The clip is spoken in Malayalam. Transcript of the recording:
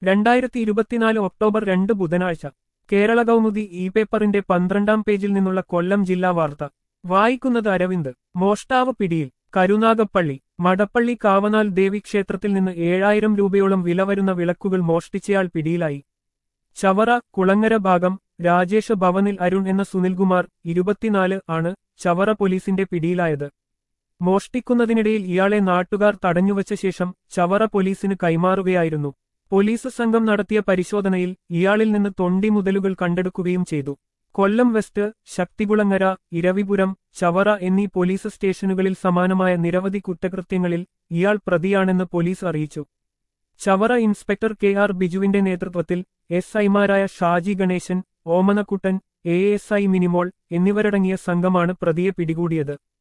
രണ്ടായിരത്തി ഇരുപത്തിനാല് ഒക്ടോബർ രണ്ട് ബുധനാഴ്ച കേരള കൗമുദി ഇ പേപ്പറിന്റെ പന്ത്രണ്ടാം പേജിൽ നിന്നുള്ള കൊല്ലം ജില്ലാ വാർത്ത വായിക്കുന്നത് അരവിന്ദ് മോഷ്ടാവ് പിടിയിൽ കരുനാഗപ്പള്ളി മടപ്പള്ളി കാവനാൽ ദേവി ക്ഷേത്രത്തിൽ നിന്ന് ഏഴായിരം രൂപയോളം വില വരുന്ന വിളക്കുകൾ മോഷ്ടിച്ചയാൾ പിടിയിലായി ചവറ കുളങ്ങര ഭാഗം രാജേഷ ഭവനിൽ അരുൺ എന്ന സുനിൽകുമാർ ഇരുപത്തിനാല് ആണ് ചവറ പോലീസിന്റെ പിടിയിലായത് മോഷ്ടിക്കുന്നതിനിടയിൽ ഇയാളെ നാട്ടുകാർ തടഞ്ഞുവച്ച ശേഷം ചവറ പോലീസിന് കൈമാറുകയായിരുന്നു പോലീസ് സംഘം നടത്തിയ പരിശോധനയിൽ ഇയാളിൽ നിന്ന് തൊണ്ടി മുതലുകൾ കണ്ടെടുക്കുകയും ചെയ്തു കൊല്ലം വെസ്റ്റ് ശക്തികുളങ്ങര ഇരവിപുരം ചവറ എന്നീ പോലീസ് സ്റ്റേഷനുകളിൽ സമാനമായ നിരവധി കുറ്റകൃത്യങ്ങളിൽ ഇയാൾ പ്രതിയാണെന്ന് പോലീസ് അറിയിച്ചു ചവറ ഇൻസ്പെക്ടർ കെ ആർ ബിജുവിന്റെ നേതൃത്വത്തിൽ എസ് ഐമാരായ Shaji Ganesan Omanakuttan A S I Minimol എന്നിവരടങ്ങിയ സംഘമാണ് പ്രതിയെ പിടികൂടിയത്